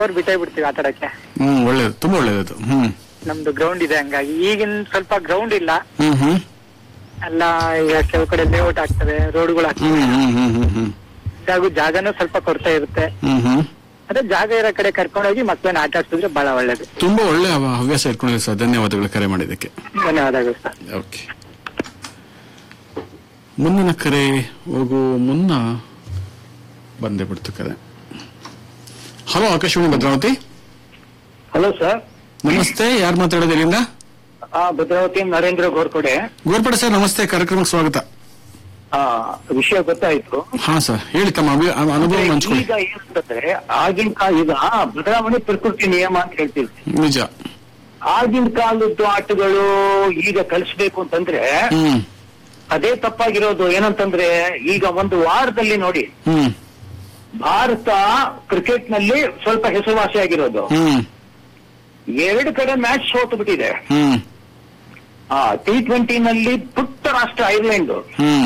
ಅವ್ರು ಬಿಟ್ಟೇ ಬಿಡ್ತೀವಿ ಆಟ ಆಡಕ್ಕೆ ಹ್ಮ್ ಒಳ್ಳೇದು ತುಂಬಾ ಒಳ್ಳೇದು ಹ್ಮ್ ನಮ್ದು ಗ್ರೌಂಡ್ ಇದೆ ಹಂಗಾಗಿ ಈಗಿನ ಸ್ವಲ್ಪ ಗ್ರೌಂಡ್ ಇಲ್ಲ ಹ್ಮ್ ಹ್ಮ್ ಎಲ್ಲ ಈಗ ಕೆಲವು ಕಡೆ ಲೇಔಟ್ ಆಗ್ತವೆ ರೋಡ್ಗಳು ಆಗ್ತವೆ ಹ್ಮ್ ಹ್ಮ್ ಹ್ಮ್ ಹ್ಮ್ ಹ್ಮ್ ಹಾಗೂ ಜಾಗನೂ ಸ್ವಲ್ಪ ಕೊರತೆ ಇರುತ್ತೆ ಹ್ಮ್ ಹ್ಮ್ ಅದೇ ಜಾಗ ಇರೋ ಕಡೆ ಕರ್ಕೊಂಡೋಗಿ ಮಕ್ಕಳನ್ನ ಆಟ ಆಡ್ಸಿದ್ರೆ ಬಹಳ ಒಳ್ಳೇದು ತುಂಬಾ ಒಳ್ಳೆ ಹವ- ಹವ್ಯಾಸ ಇಟ್ಕೊಂಡಿದೆ ಸರ್ ಧನ್ಯವಾದಗಳು ಕರೆ ಮಾಡಿದ್ದಕ್ಕೆ ಧನ್ಯವಾದಗಳು ಸರ್ ಓಕೆ ಮುಂದಿನ ಕರೆ ಹೋಗು ಮುನ್ನ ಬಂದೇ ಬಿಡ್ತು ಕರೆ hello Akashvani Bhadravathi hello sir ನಮಸ್ತೆ ಯಾರು ಮಾತಾಡೋದು ಇಲ್ಲಿಂದ ಆ ಭದ್ರಾವತಿ ನರೇಂದ್ರ ಗೋರ್ಕೊಡೆ ಗೋರ್ಪಡೆ ಸರ್ ನಮಸ್ತೆ ಕಾರ್ಯಕ್ರಮಕ್ಕೆ ಸ್ವಾಗತ ಆ ವಿಷಯ ಗೊತ್ತಾಯ್ತು ಹಾ ಸರ್ ಹೇಳಿ ತಮ್ಮ ಅಭಿ- ಅ- ಅನುಭವ ಹಂಚ್ಕೊಳ್ಳಿ ಈಗ ಏನಂತಂದ್ರೆ ಆಗಿನ ಕಾಲ ಈಗ ಬದಲಾವಣೆ ಪ್ರಕೃತಿ ನಿಯಮ ಅಂತ ಹೇಳ್ತೀವಿ ನಿಜ ಆಗಿನ ಕಾಲದ್ದು ಆಟಗಳು ಈಗ ಕಲಿಸ್ಬೇಕು ಅಂತಂದ್ರೆ ಹ್ಮ್ ಅದೇ ತಪ್ಪಾಗಿರೋದು ಏನಂತಂದ್ರೆ ಈಗ ಒಂದು ವಾರದಲ್ಲಿ ನೋಡಿ ಹ್ಮ್ ಭಾರತ ಕ್ರಿಕೆಟ್ ನಲ್ಲಿ ಸ್ವಲ್ಪ ಹೆಸರುವಾಸಿ ಆಗಿರೋದು ಹ್ಮ್ ಎರಡು ಕಡೆ ಮ್ಯಾಚ್ ಸೋತು ಬಿಟ್ಟಿದೆ ಹ್ಮ್ ಆ ಟಿ ಟ್ವೆಂಟಿ ನಲ್ಲಿ ಪುಟ್ಟ ರಾಷ್ಟ್ರ ಐರ್ಲೆಂಡ್ ಹ್ಮ್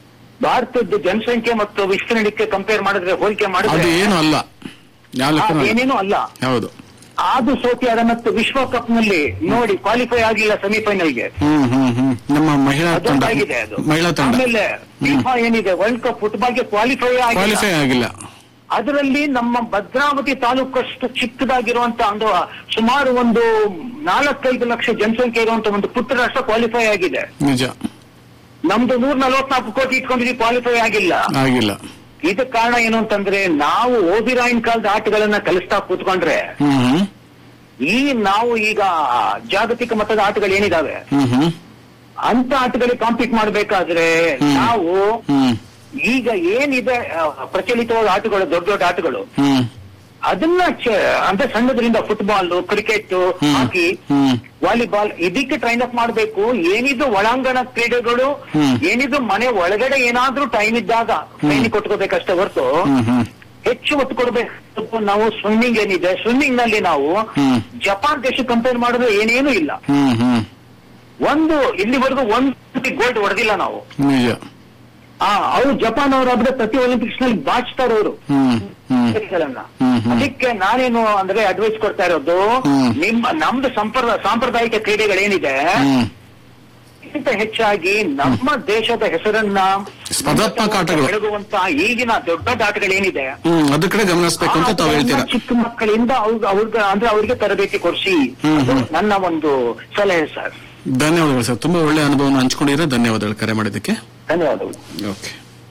ಭಾರತದ ಜನಸಂಖ್ಯೆ ಮತ್ತು ವಿಸ್ತೀರ್ಣಕ್ಕೆ ಕಂಪೇರ್ ಮಾಡಿದ್ರೆ ಹೋಲಿಕೆ ಅದು ಮಾಡಿದ್ರೆ ಏನು ಅಲ್ಲ ಯಾವ ಲೆಕ್ಕನೂ ಅಲ್ಲ. ಏನೇನು ಅಲ್ಲ ಹೌದು ಅದು ಸೋತಿ ಅದ ಮತ್ತು ವಿಶ್ವಕಪ್ ನಲ್ಲಿ ನೋಡಿ ಕ್ವಾಲಿಫೈ ಆಗಿಲ್ಲ ಸೆಮಿಫೈನಲ್ಗೆ ಹ್ಮ್ ಹ್ಮ್ ಹ್ಮ್ ನಮ್ಮ ಮಹಿಳಾ ತಂಡ ಅದೊಂದಾಗಿದೆ ಅದು ಮಹಿಳಾ ತಂಡ ಆಮೇಲೆ ಫಿಫಾ ಏನಿದೆ ವರ್ಲ್ಡ್ ಕಪ್ ಫುಟ್ಬಾಲ್ಗೆ ಕ್ವಾಲಿಫೈ ಆಗಿಲ್ಲ ಕ್ವಾಲಿಫೈ ಆಗಿಲ್ಲ ಅದರಲ್ಲಿ ನಮ್ಮ ಭದ್ರಾವತಿ ತಾಲೂಕಷ್ಟು ಚಿಕ್ಕದಾಗಿರುವಂತ ಒಂದು ಸುಮಾರು ಒಂದು ನಾಲ್ಕೈದು ಲಕ್ಷ ಜನಸಂಖ್ಯೆ ಇರುವಂತ ಒಂದು ಪುಟ್ಟ ರಾಷ್ಟ್ರ ಕ್ವಾಲಿಫೈ ಆಗಿದೆ ನಿಜ ನಮ್ದು ನೂರ ನಲವತ್ನಾಲ್ಕು ಕೋಟಿ ಇಟ್ಕೊಂಡಿದ್ದೀವಿ ಕ್ವಾಲಿಫೈ ಆಗಿಲ್ಲ ಆಗಿಲ್ಲ ಇದಕ್ಕೆ ಕಾರಣ ಏನು ಅಂತಂದ್ರೆ ನಾವು ಓಬಿರಾಯಿನ್ ಕಾಲದ ಆಟಗಳನ್ನ ಕಲಿಸ್ತಾ ಕೂತ್ಕೊಂಡ್ರೆ ಹ್ಮ್ ಹ್ಮ್ ಈ ನಾವು ಈಗ ಜಾಗತಿಕ ಮಟ್ಟದ ಆಟಗಳು ಏನಿದಾವೆ ಹ್ಮ್ ಹ್ಮ್ ಅಂತ ಆಟಗಳಿಗೆ ಕಾಂಪೀಟ್ ಮಾಡ್ಬೇಕಾದ್ರೆ ಹ್ಮ್. ನಾವು ಹ್ಮ್ ಈಗ ಏನಿದೆ ಆ, ಪ್ರಚಲಿತವಾದ ಆಟಗಳು ದೊಡ್ಡ ದೊಡ್ಡ ಆಟಗಳು ಹ್ಮ್ ಅದನ್ನ ಚ- ಅಂದ್ರೆ ಸಣ್ಣದ್ರಿಂದ ಫುಟ್ಬಾಲ್ ಕ್ರಿಕೆಟ್ ಹ್ಮ್. ಹಾಕಿ ಹ್ಮ್ ವಾಲಿಬಾಲ್ ಇದಕ್ಕೆ ಟ್ರೈನ್ ಅಪ್ ಮಾಡಬೇಕು ಏನಿದು ಒಳಾಂಗಣ ಕ್ರೀಡೆಗಳು ಹ್ಮ್. ಏನಿದು ಮನೆ ಒಳಗಡೆ ಏನಾದ್ರೂ ಟೈಮ್ ಇದ್ದಾಗ ಟ್ರೈನಿಂಗ್ ಕೊಟ್ಕೋಬೇಕಷ್ಟೇ ಹೊರತು ಹ್ಮ್ ಹ್ಮ್ ಹೆಚ್ಚು ಒತ್ತು ಕೊಡಬೇಕು ನಾವು ಸ್ವಿಮ್ಮಿಂಗ್ ಏನಿದೆ ಸ್ವಿಮ್ಮಿಂಗ್ ನಲ್ಲಿ ನಾವು ಹ್ಮ್. ಜಪಾನ್ ದೇಶ ಕಂಪೇರ್ ಮಾಡಿದ್ರೆ ಏನೇನು ಇಲ್ಲ ಹ್ಮ್ ಹ್ಮ್ ಒಂದು ಇಲ್ಲಿವರೆಗೂ ಒಂದು ಗೋಲ್ಡ್ ಹೊಡೆದಿಲ್ಲ ನಾವು ನಿಜ ಆ ಅವ್ರು ಜಪಾನ್ ಅವರಾದ್ರೆ ಪ್ರತಿ ಒಲಿಂಪಿಕ್ಸ್ ನಲ್ಲಿ ಬಾಚ್ತಾರೆ ಅವರು ಹ್ಮ್ ಹ್ಮ್ ಗಳನ್ನ ಹ್ಮ್, ಹ್ಮ್. ಅದಕ್ಕೆ ನಾನೇನು ಅಂದ್ರೆ ಅಡ್ವೈಸ್ ಕೊಡ್ತಾ ಇರೋದು ಹ್ಮ್. ನಿಮ್ಮ ನಮ್ದು ಸಂಪ್ರದಾಯ ಸಾಂಪ್ರದಾಯಿಕ ಕ್ರೀಡೆಗಳೇನಿದೆ ಹ್ಮ್ ಇದಕ್ಕಿಂತ ಹೆಚ್ಚಾಗಿ ನಮ್ಮ ದೇಶದ ಹೆಸರನ್ನ ಸ್ಪರ್ಧಾತ್ಮಕ ಆಟಗಳು. ಬೆಳಗುವಂತ ಈಗಿನ ದೊಡ್ಡ ದೊಡ್ಡ ಆಟಗಳೇನಿದೆ ಹ್ಮ್ ಅದ್ರ ಕಡೆ ಗಮನಿಸ್ಬೇಕು ಅಂತ ತಾವು ಹೇಳ್ತೀರಾ ಆಟಗಳನ್ನ ಚಿಕ್ಕ ಮಕ್ಕಳಿಂದ ಅವ್ರಿಗೆ ಅವ್ರಿಗೆ ಅಂದ್ರೆ ಅವ್ರಿಗೆ ತರಬೇತಿ ಕೊಡಿಸಿ ಹ್ಮ್, ಅದು ಹ್ಮ್. ನನ್ನ ಒಂದು ಸಲಹೆ ಸರ್ ಧನ್ಯವಾದಗಳು ಸರ್ ತುಂಬಾ ಒಳ್ಳೆ ಅನುಭವನ ಹಂಚ್ಕೊಂಡಿದ್ರೆ ಧನ್ಯವಾದಗಳು ಕರೆ ಮಾಡಿದ್ದಕ್ಕೆ ಧನ್ಯವಾದಗಳು ಓಕೆ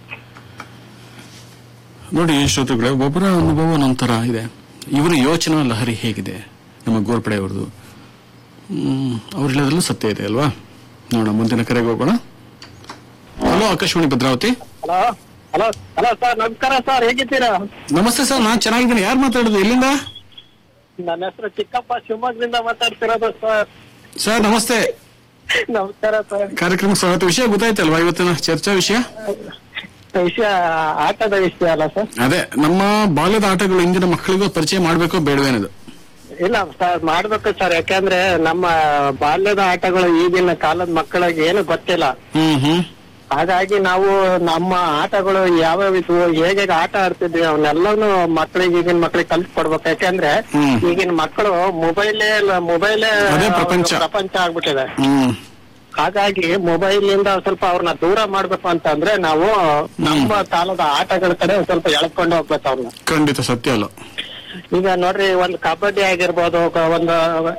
ನೋಡಿ ಶ್ರೋತೃಗಳೇ ಒಬ್ಬರ ಅನುಭವ ಒಂಥರ ಇದೆ ಇವರ ಯೋಚನಾ ಲಹರಿ ಹೇಗಿದೆ ನಮ್ಮ ಗೋರ್ಪಡೆ ಅವ್ರದ್ದು ಹ್ಮ್ ಅವ್ರು ಹೇಳೋದ್ರಲ್ಲೂ ಸತ್ಯ ಇದೆ ಅಲ್ವಾ ನೋಡೋಣ ಮುಂದಿನ ಕರೆಗೆ ಹೋಗೋಣ hello Akashvani Bhadravathi hello hello hello sir ನಮಸ್ಕಾರ ಸರ್ ಹೇಗಿದ್ದೀರಾ ನಮಸ್ತೆ ಸರ್ ನಾನ್ ಚೆನ್ನಾಗಿದ್ದೀನಿ ಯಾರು ಮಾತಾಡೋದು ಎಲ್ಲಿಂದ ನನ್ನ ಹೆಸರು ಚಿಕ್ಕಪ್ಪ ಶಿವಮೊಗ್ಗದಿಂದ ಮಾತಾಡ್ತಿರೋದು ಸರ್ ಸರ್ ನಮಸ್ತೆ ನಮಸ್ಕಾರ ಸರ್ ಕಾರ್ಯಕ್ರಮ ಸ್ವಾಗತ ವಿಷಯ ಗೊತ್ತಾಯ್ತಲ್ವಾ ಇವತ್ತಿನ ಚರ್ಚಾ ವಿಷಯ ವಿಷಯ ಆಟದ ವಿಷಯ ಅಲ್ಲ ಸರ್ ಅದೇ ನಮ್ಮ ಬಾಲ್ಯದ ಆಟಗಳು ಇಂದಿನ ಮಕ್ಕಳಿಗೂ ಪರಿಚಯ ಮಾಡ್ಬೇಕೋ ಬೇಡವೇನದು ಇಲ್ಲ ಸರ್ ಮಾಡ್ಬೇಕು ಸರ್ ಯಾಕಂದ್ರೆ ನಮ್ಮ ಬಾಲ್ಯದ ಆಟಗಳು ಈಗಿನ ಕಾಲದ ಮಕ್ಕಳಿಗೆ ಏನು ಗೊತ್ತಿಲ್ಲ ಹ್ಮ್ ಹ್ಮ್ ಹಾಗಾಗಿ ನಾವು ನಮ್ಮ ಆಟಗಳು ಯಾವ್ಯಾವ ಇದ್ವು ಹೇಗೆ ಆಟ ಆಡ್ತಿದ್ವಿ ಅವನ್ನೆಲ್ಲನು ಮಕ್ಕಳಿಗೆ ಈಗಿನ ಮಕ್ಕಳಿಗೆ ಕಲ್ಸಿ ಕೊಡ್ಬೇಕು ಯಾಕಂದ್ರೆ ಹ್ಮ್. ಈಗಿನ ಮಕ್ಕಳು ಮೊಬೈಲೇ ಮೊಬೈಲೇ ಅದೇ ಪ್ರಪಂಚ. ಪ್ರಪಂಚ ಆಗ್ಬಿಟ್ಟಿದೆ ಹ್ಮ್ ಹಾಗಾಗಿ ಮೊಬೈಲ್ ಇಂದ ಸ್ವಲ್ಪ ಅವ್ರನ್ನ ದೂರ ಮಾಡ್ಬೇಕು ಅಂತಂದ್ರೆ ನಾವು ನಮ್ಮ ಕಾಲದ ಆಟಗಳ ಕಡೆ ಒಂದ್ ಸ್ವಲ್ಪ ಎಳ್ಕೊಂಡು ಹೋಗ್ಬೇಕು ಅವ್ರನ್ನ ಖಂಡಿತ ಸತ್ಯ ಅಲ್ಲ ಈಗ ನೋಡ್ರಿ ಒಂದು ಕಬಡ್ಡಿ ಆಗಿರ್ಬೋದು ಕ- ಒಂದು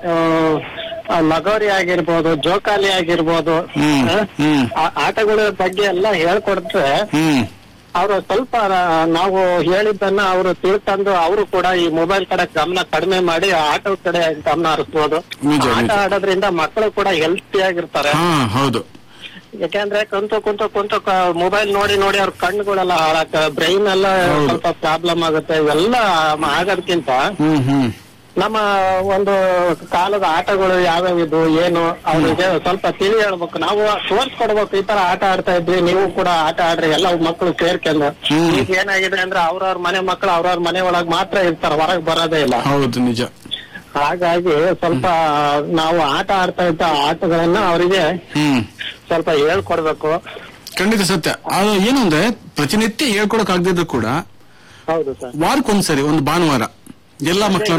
ಆ, ಲಗೋರಿ ಆಗಿರ್ಬೋದು ಜೋಕಾಲಿ ಆಗಿರ್ಬೋದು ಹ್ಮ್, ಆ, ಹ್ಮ್. ಆ- ಆಟಗಳ ಬಗ್ಗೆ ಎಲ್ಲ ಹೇಳ್ಕೊಡ್ರೆ ಹ್ಮ್ ಅವರು ಸ್ವಲ್ಪ ಆ, ನಾವು ಹೇಳಿದ್ದನ್ನ ಅವರು ತಿಳ್ಕೊಂಡು ಅವರು ಕೂಡ ಈ ಮೊಬೈಲ್ ಕಡೆ ಗಮನ ಕಡಿಮೆ ಮಾಡಿ ಆಟದ ಕಡೆ ಗಮನ ಹರಿಸ್ಬೋದು ನಿಜ, ಆಟ ನಿಜ. ಆಡೋದ್ರಿಂದ ಮಕ್ಕಳು ಕೂಡ ಹೆಲ್ತಿ ಆಗಿರ್ತಾರೆ ಹಾ ಹೌದು ಯಾಕಂದ್ರೆ ಕುಂತು ಕುಂತು ಕುಂತು ಮೊಬೈಲ್ ನೋಡಿ ನೋಡಿ ಅವ್ರ ಕಣ್ಣುಗಳೆಲ್ಲ ಹಾಳಾಗ್ತವೆ ಬ್ರೈನ್ ಎಲ್ಲ ಹೌದು. ಸ್ವಲ್ಪ ಪ್ರಾಬ್ಲಮ್ ಆಗುತ್ತೆ ಇವೆಲ್ಲ ಆಗೋದಕ್ಕಿಂತ ಹ್ಮ್ ಹ್ಮ್ ನಮ್ಮ ಒಂದು ಕಾಲದ ಆಟಗಳು ಯಾವ್ಯಾವ ಇದು ಏನು ಅವ್ರಿಗೆ ಸ್ವಲ್ಪ ತಿಳಿ ಹೇಳ್ಬೇಕು ನಾವು ತೋರ್ಸ್ಕೊಡ್ಬೇಕು ಈ ತರ ಆಟ ಆಡ್ತಾ ಇದ್ವಿ ನೀವು ಕೂಡ ಆಟ ಆಡ್ರಿ ಎಲ್ಲ ಮಕ್ಕಳು ಸೇರ್ಕೊಂಡು ಹ್ಮ್. ಈಗ ಏನಾಗಿದೆ ಅಂದ್ರೆ ಅವ್ರವ್ರ ಮನೆ ಮಕ್ಕಳು ಅವ್ರವ್ರ ಮನೆ ಒಳಗ್ ಮಾತ್ರ ಇರ್ತಾರ ಹೊರಗ್ ಬರೋದೇ ಇಲ್ಲ ಹೌದು ನಿಜ ಹಾಗಾಗಿ ಸ್ವಲ್ಪ ನಾವು ಆಟ ಆಡ್ತಾ ಇದ್ದ ಆಟಗಳನ್ನ ಅವರಿಗೆ ಹ್ಮ್ ಸ್ವಲ್ಪ ಹೇಳ್ಕೊಡ್ಬೇಕು ಖಂಡಿತ ಸತ್ಯ ಅದು ಏನು ಅಂದ್ರೆ ಪ್ರತಿನಿತ್ಯ ಹೇಳ್ಕೊಡಕ್ ಆಗದಿದ್ರು ಕೂಡ ಹೌದು ಸರ್ ವಾರಕ್ಕೊಂದ್ಸರಿ ಒಂದು ಭಾನುವಾರ ಎಲ್ಲಾ ಮಕ್ಕಳನ್ನ